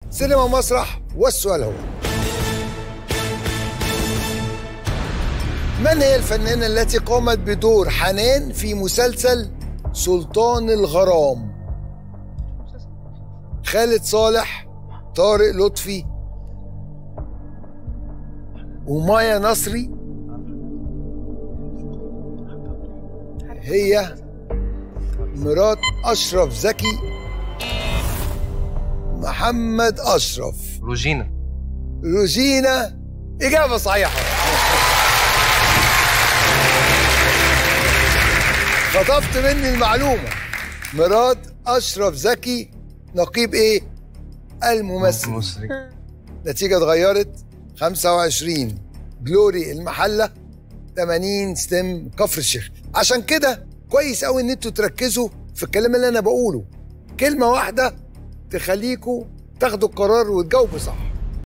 سينما مسرح والسؤال هو من هي الفنانة التي قامت بدور حنان في مسلسل سلطان الغرام خالد صالح طارق لطفي ومايا نصري هي مرات أشرف زكي محمد أشرف روجينا روجينا إجابة صحيحة خطفت مني المعلومة مراد أشرف زكي نقيب إيه؟ الممثل مصري نتيجة اتغيرت 25 جلوري المحلة 80 ستيم كفر الشيخ عشان كده كويس قوي ان انتوا تركزوا في الكلام اللي انا بقوله كلمة واحدة تخليكوا تاخدوا القرار وتجاوبوا صح